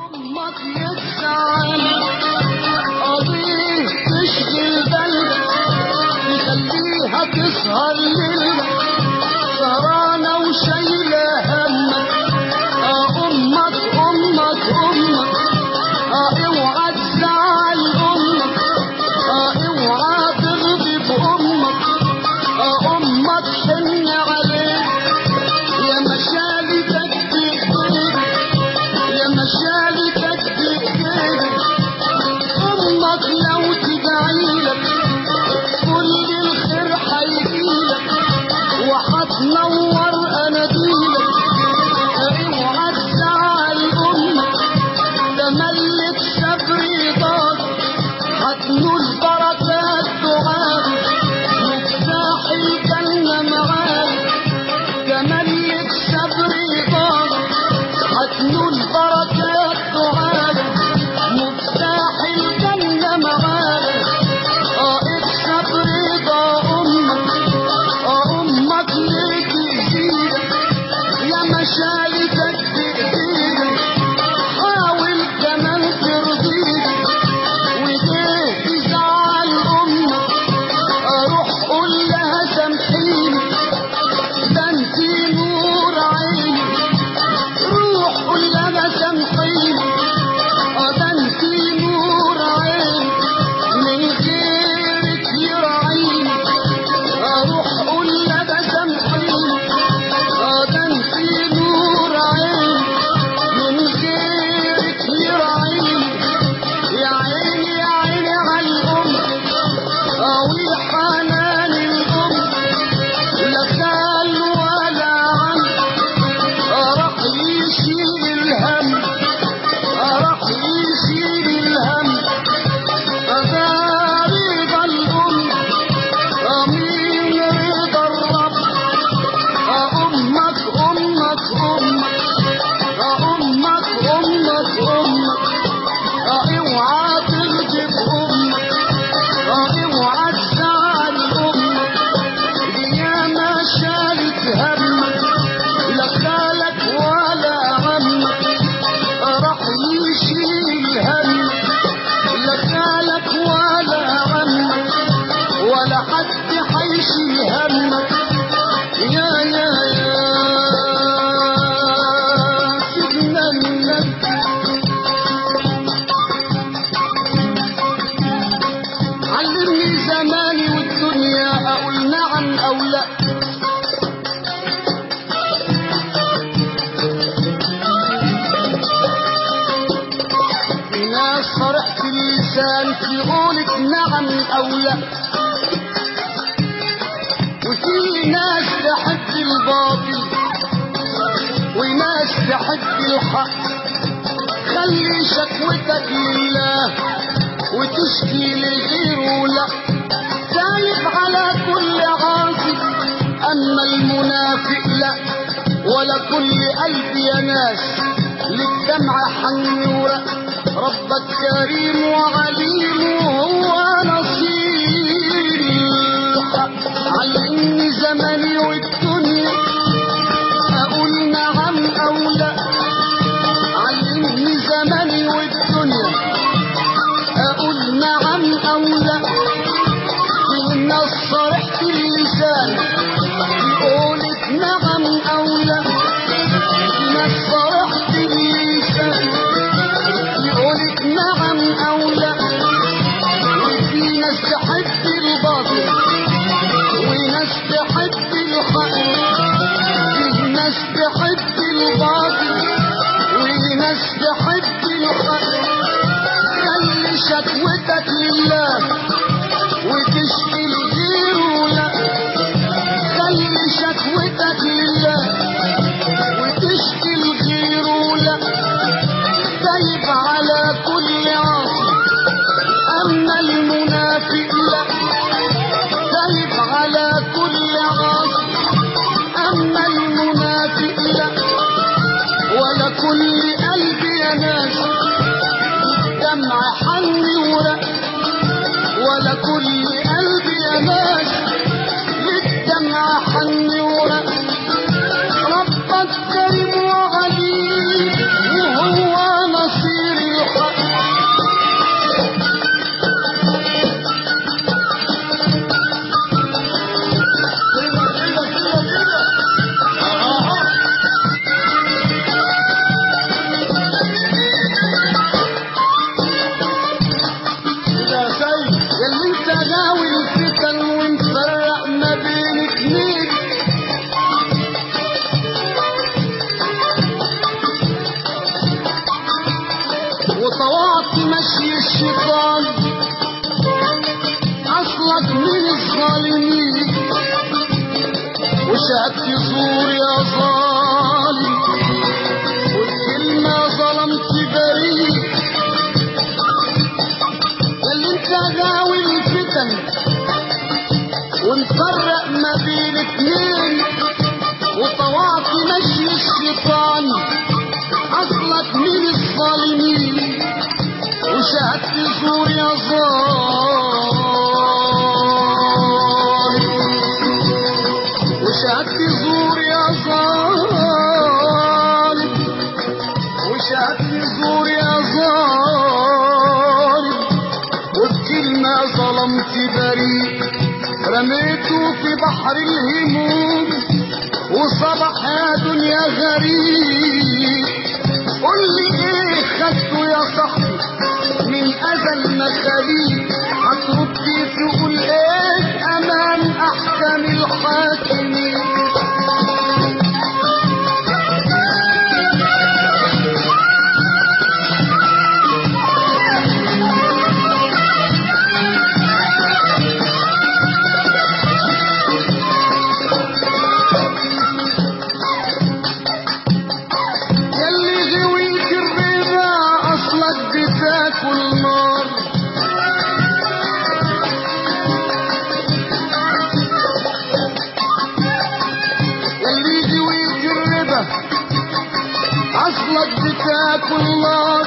امك يتزعل قضيه تشغل بالك تخليها تسهر ليلك سهرانة وشايلة همك اه امك امك امك اه اوعى تزعل امك اه اوعى تغضب امك اه امك حن عليك يا مشالتك بايديك يا مشالتك بايديك امك لو تدعيلك كل الخير هيجيلك وهتنور اناديلك اوعى تزعل امك تملك صبر رضاك هتنول بركات دعاك مفتاح الجنة معاك تملك صبر رضاك هتنول بركات دعاك مفتاح الجنة معاك اه اكسب رضا امك اه امك ليك يزيدك يا مشالتك بايديك حاول كمان ترضيك وليه تزعل امك اروح قول لها سامحيني ده انت نور عيني روح قول لها سامحيني اه ده انت نور عيني من غيرك يراعيني اروح قول لها سامحيني اه ده انت نور عيني من غيرك يراعيني يا عيني يا عيني على الام قوي حنان الام لا خال ولا عم راح يشيل الهم راح يشيل الهم هذا رضا الام امين رضا الرب امك امك امك امك امك امك اوعى تغضب امك اوعى تزعل امك دي ياما شالت همك لا خالك ولا عمك راح يشيل همك لا خالك ولا عمك ولا حد حيشيل همك يا يا يا سيدنا النبي علمني زماني والدنيا اقول نعم او لا في ناس صرحت اللسان في قولك نعم او لا وفي ناس تحب الباطل وناس تحب الحق خلي شكوتك لله وتشكي لغيره لا سايب على كل عاصي اما المنافق لا ولا كل قلب يا ناس للدمع حن ورق ربك كريم وعليم وهو نصير الحق علمني زمني والدنيا اقول نعم او لا علمني زمني والدنيا اقول نعم او لا في الناس صرحت اللسان يقولك نعم او لا في ناس صرحت اللسان يقولك نعم او لا وفي ناس تحب الباطل وناس تحب الحق في ناس تحب الباطل وناس تحب الحق خلي شكوتك لله وتشكي لغيره لا خلي شكوتك لله وتشكي لغيره لا سايب على كل عاصي اما المنافق لا سايب على كل عاصي اما المنافق لا ولا كل قلب يا ناس الدمع حن ورق ولا كل قلب يا ناس للدمع حن ورق ربك كريم وعليم وهو نصير مشي الشيطان اصلك من الظالمين وشهدت زور يا ظالم والكلمة ظلمت بريء اللي انت غاوي الفتن ونفرق ما بين اتنين وطوعت مشي الشيطان اصلك من الظالمين وشهدت زور يا ظالم وشهدت زور يا ظالم وشهدت زور يا ظالم وبكلمة ظلمت بريء رميته في بحر الهموم وصبح يا دنيا غريب قول لي ايه خدته يا صاحبي من ازل مخاليق هترد تقول ايه امام احكام الحاكمين يلي غويت الرضا اصلك بتاكل نار يلي غويت الرضا اصلك بتاكل نار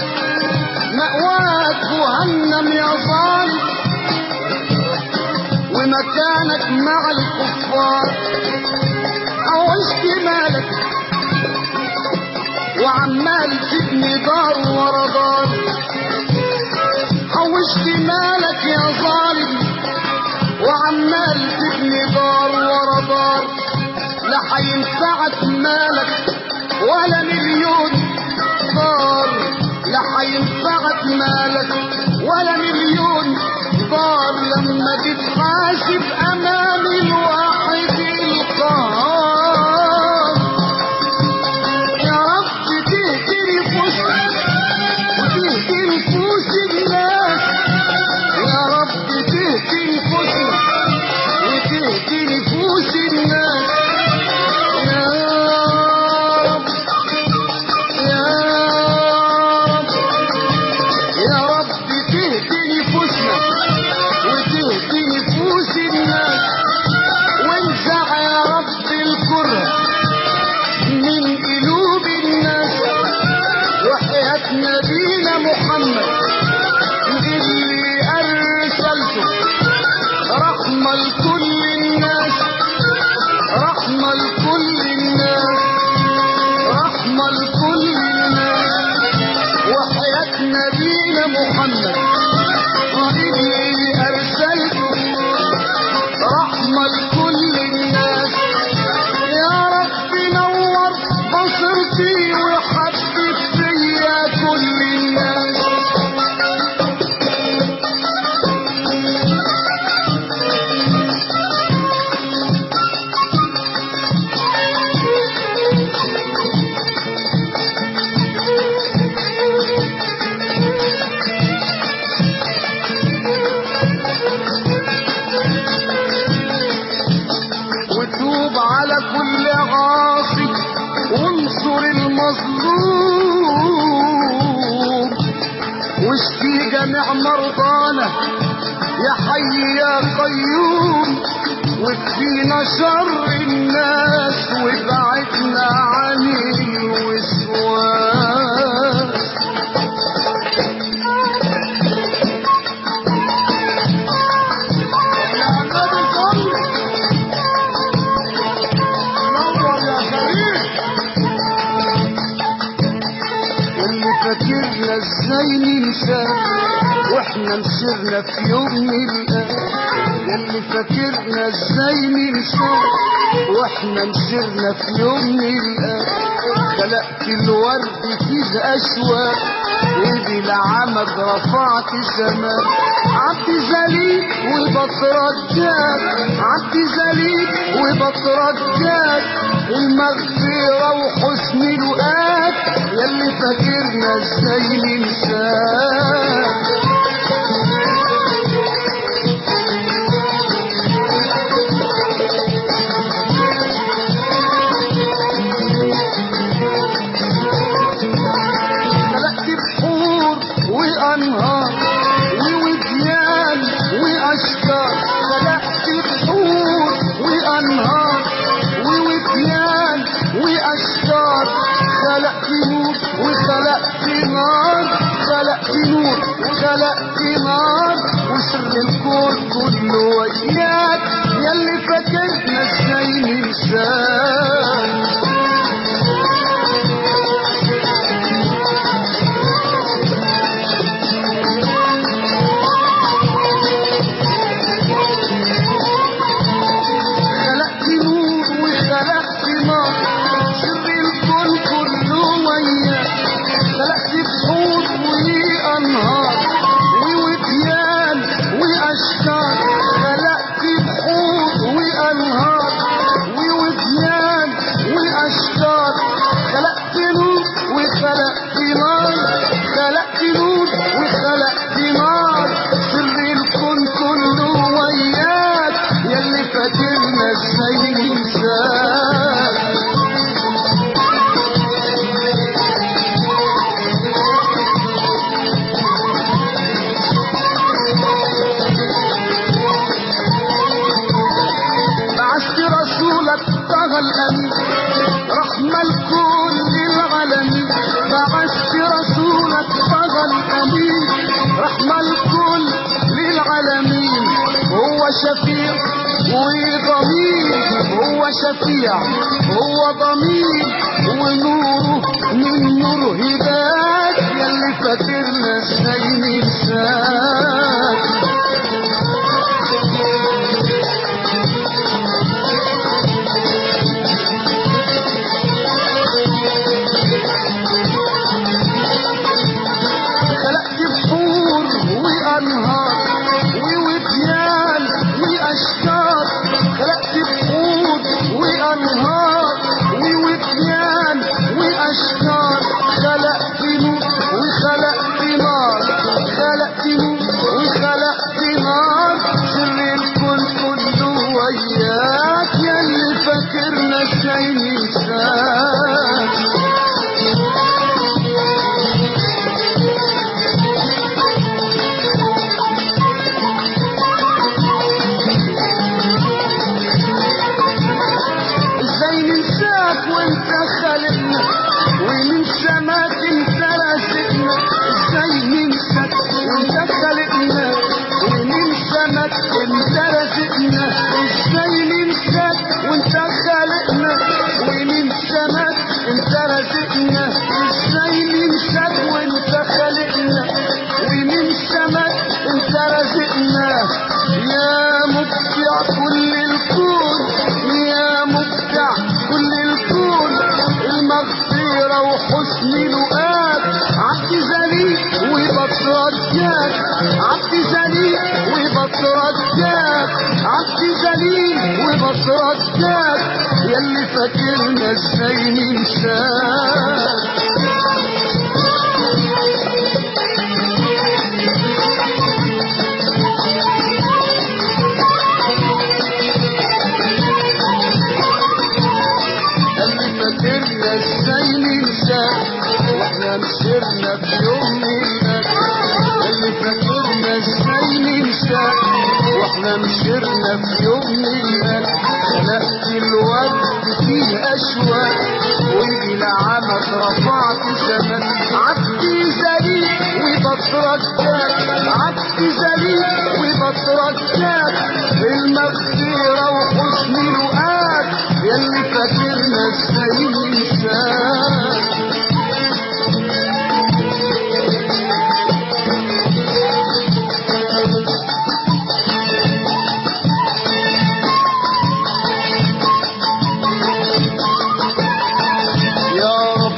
مأواك جهنم يا ظالم ومكانك مع الكفار عوشت مالك وعمال تبني دار ورا دار حوشت مالك يا ظالم وعمال تبني دار ورا دار لا هينفعك مالك ولا مليون دار لا هينفعك مالك ولا مليون دار لما تتحاسب امام الواحد القهار يا رب تهدي نفوسنا وتهدي نفوس الناس يا رب تهدي نفوسنا وتهدي نفوس الناس يا رب يا رب يا رب تهدي نفوسنا وتهدي نفوس الناس وانزع يا رب الكره من قلوب الناس وحياة نبينا محمد اللي أرسلته رحمة لكل الناس رحمة لكل الناس رحمة لكل الناس وحياة نبينا محمد اللي أرسلته رحمة لكل الناس يا رب نور بصرتي وحبب فيا كل الناس وتوب على كل عاصي وانصر المظلوم واشفي جميع مرضانا يا حي يا قيوم واكفينا شر الناس وابعدنا عن الوسواس يا نبي صل نور يا كريم اللي فاكرنا ازاي ننسى واحنا مسرنا في يوم نلقى اللي فاكرنا ازاي ننسى واحنا مسرنا في يوم نلقى خلقت الورد فيه أشواق ايدي لعمك رفعت السماء عبد ذليل وبترجاك عبد ذليل وبترجاك المغفرة وحسن لقاك ياللي فاكرنا ازاي ننساك خلقت بحور وانهار ووديان واشجار خلقت بحور وانهار ووديان واشجار خلقت نور وخلقت نار خلقت نور وخلقت نار وسر الكون كله وياك ياللي فاكرنا ازاي ننساك خلقت نور وخلقت نار سر الكون كله وياك خلقت بحور وانهار ووديان واشجار خلقت بحور وانهار ووديان واشجار خلقت نور وخلقت نار خلقت نور وخلقت نار سر الكون كله وياك ياللي فاكرنا ازاي ننساك بعثت رسولك طه الامين رحمة لكل العالمين بعثت رسولك طه الامين رحمة لكل للعالمين هو شفيع وضمير هو شفيع هو ضمير ونوره من نور هداك ياللي فاكرنا ازاي ننساك خلقت بحور وانهار ووديان واشجار خلقت بحور وانهار ووديان واشجار خلقت نور وخلقت نار خلقت نور وخلقت نار سر الكون كله وياك ياللي فاكرنا ازاي ننساك ازاي ننساك وانت خالقنا ومن سماك انت رازقنا ازاي ننساك وانت خالقنا ومن سماك انت رازقنا ازاي ننساك وانت خالقنا ومن سماك انت رازقنا ازاي ننساك وانت خالقنا ومن سماك انت رازقنا يا مبدع كل الكون يا مبدع كل الكون المغفرة وحسن لقاك عبد ذليل وبترجاك عبد ذليل وبترجاك عبد ذليل وبترجاك ياللي فاكرنا ازاي ننساك اللي فاكرنا ازاي ننساك واحنا مسيرنا في يوم ميلاد اللي فاكرنا ازاي ننساك واحنا مسيرنا في يوم ميلاد خلقت الورد فيه اشواق وايدي لعمك رفعت زمان عبدي ذليل وبترجاك عبدي ذليل وبترجاك المغفرة وحسن لقاك ياللي فاكرنا ازاي ننساك يا رب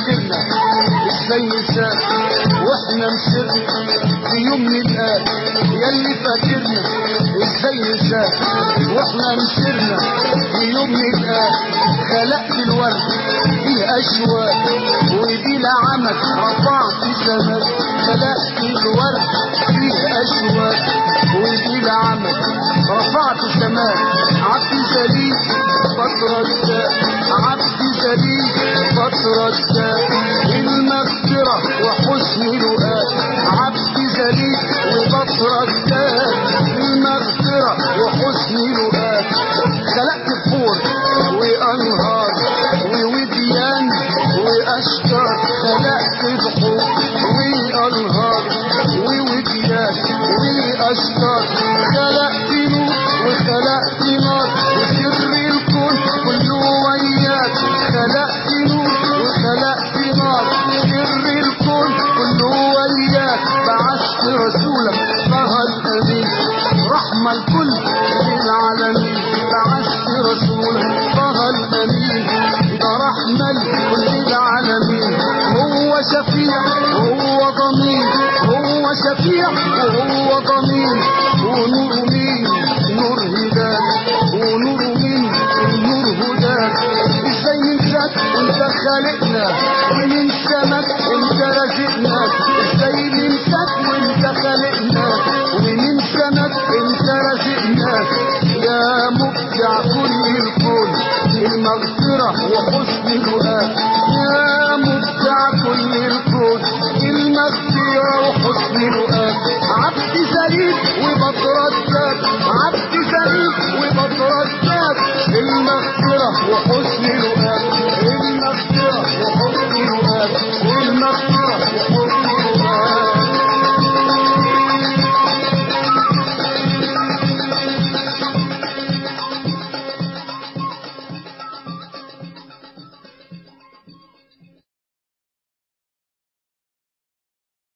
فاكرنا ازاي نساك واحنا مسرنا في يوم نلقاك ياللي فاكرنا ازاي نساك واحنا مسرنا في يوم نلقاك خلقت الورد فيه اشواق ودي لعمك رفعت سماك خلقت الورد فيه اشواق ودي لعمك رفعت سماك عبد زليل فترة عبد زليل فترة المغفرة وحسن لقاء عبد زليل وفترة المغفرة وحسن لقاء خلقت بحور وأنهار ووديان وأشجار خلقت بحور وأنهار ووديان وأشجار خلقت نور وخلقت نار وسر الكون كله وياك خلقت نور وخلقت نار سر الكون كله وياك بعثت رسولك طه الأمين رحمة الكل للعالمين بعثت رسولك طه الأمين ده رحمة لكل العالمين هو شفيع وهو ضمين هو شفيع وهو ضمين ونور مين نور هداك ونور مين نور هداك ازاي ننساك انت خالقنا وننسمك انت رازقنا ازاي ننساك وانت خالقنا وننسمك انت رازقنا يا مبدع كل الكون المغفرة وحسن الوهاب يا مبدع كل الكون المغفرة وحسن الوهاب عبد زليل وبطرة